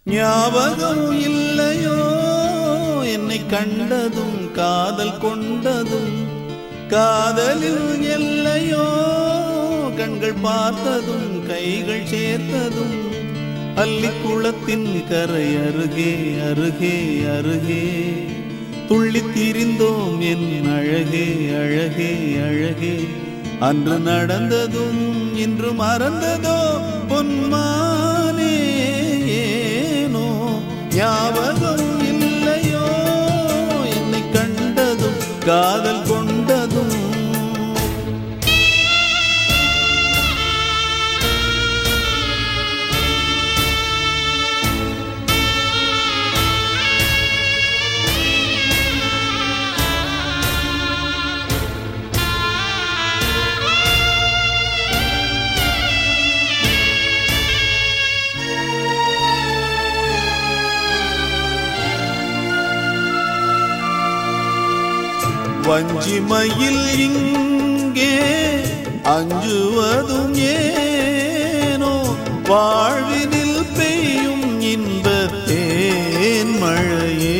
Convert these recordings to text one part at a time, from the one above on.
ஞாபகம் இல்லையோ என்னை கண்டதும் காதல் கொண்டதும் காதலில் எல்லையோ கண்கள் பார்த்ததும் கைகள் சேர்த்ததும் அள்ளிக்குளத்தின் கரை அருகே அருகே அருகே துள்ளித் திரிந்தோம் என் அழகே அழகே அழகே அன்று நடந்ததும் இன்று மறந்ததோ பொன்மானே ஏனோ ஞாபகம் இல்லையோ என்னை கண்டதும் காதல் கொண்டதும் வஞ்சிமையில் இங்கே அஞ்சுவதும் ஏனோ வாழ்வினில் பெய்யும் இன்ப தேன் மழையே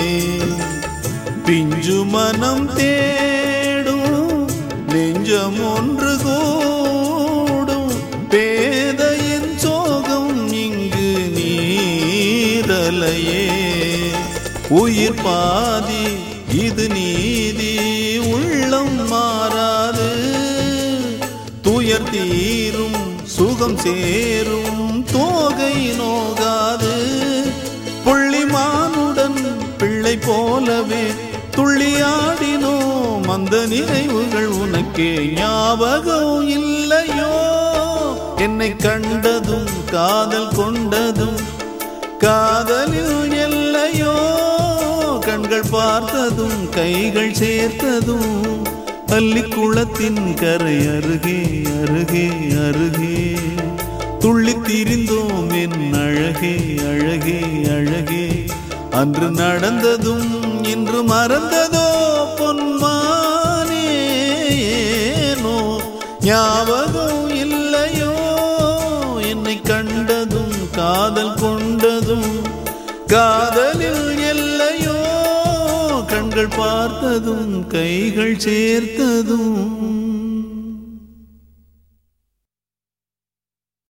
பிஞ்சு மனம் தேடும் நெஞ்சம் ஒன்று கூடும் பேதையின் சோகம் இங்கு நீரலையே உயிர் பாதி இது நீதி உள்ளம் மாறாது துயர் தீரும் சுகம் சேரும் தோகை நோகாது புள்ளிமானுடன் பிள்ளை போலவே துள்ளியாடினோம் அந்த நினைவுகள் உனக்கே ஞாபகம் இல்லையோ என்னை கண்டதும் காதல் கொண்டதும் காதலில் எல்லையோ கண்கள் பார்த்ததும் கைகள் சேர்த்ததும் பள்ளிக்குளத்தின் கரை அருகே அருகே அருகே துள்ளித் திரிந்தோம் என் அழகே அழகே அழகே அன்று நடந்ததும் இன்று மறந்ததோ பொன்மானே ஏனோ ஞாபகம் இல்லையோ என்னை கண்டதும் காதல் கொண்டதும் காதலில் எல்லையோ கண்கள் பார்த்ததும் கைகள் சேர்த்ததும்